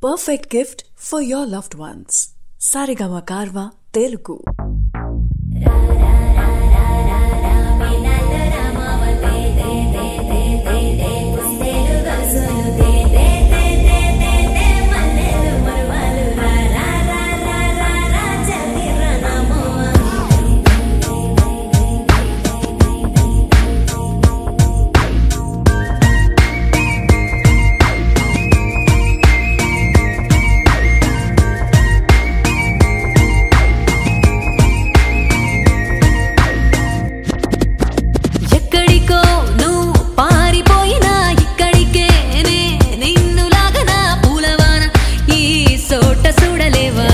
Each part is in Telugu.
perfect gift for your loved ones. Sarigama Karva Telugu. ఎక్కడికో నువ్వు పారిపోయినా ఇక్కడికే నే నిన్ను లాగనా పూలవాన ఈ సోట చూడలేవా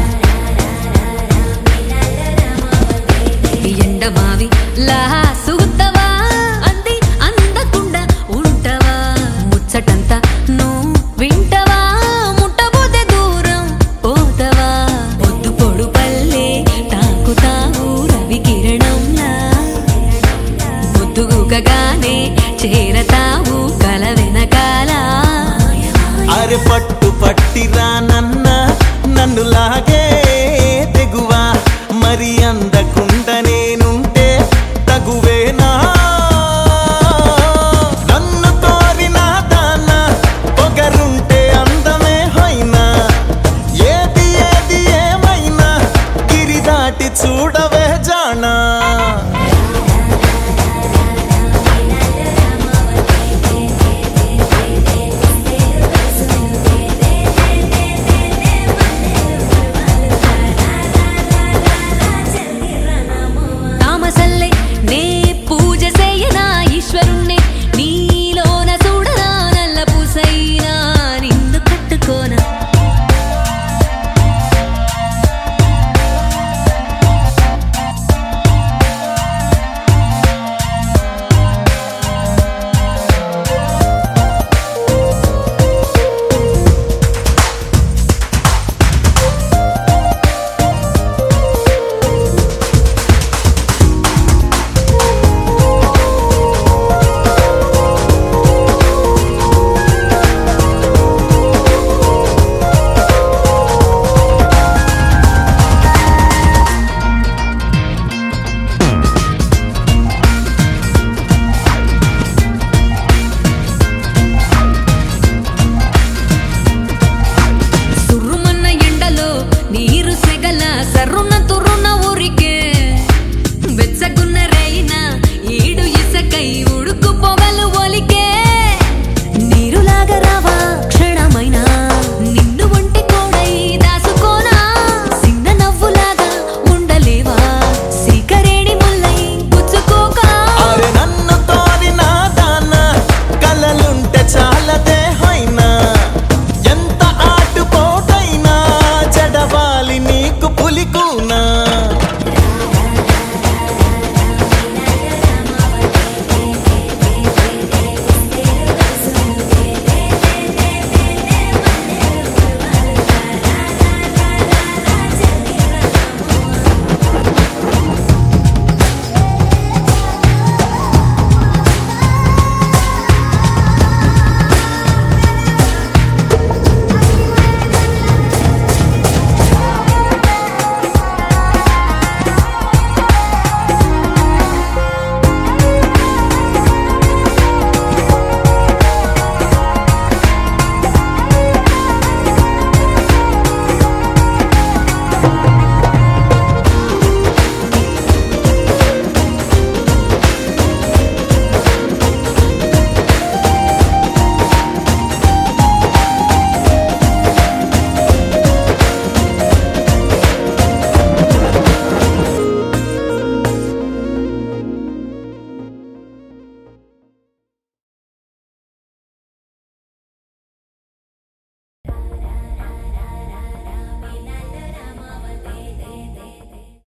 ఎండమావి లా సుగుత్తవా అంది అందకుండా ఉంటవా ముచ్చటంతా నువ్వు వింటవా ముట్టబోతే దూరం పోతవా పొద్దు పొడు పల్లె తాకుతావు రవి కిరణంలా ముద్దుగుకగానే చేరతావు కల వెనకాల అరె పట్టు పట్టిరా నన్న నన్ను లాగే తెగువా మరి అన్న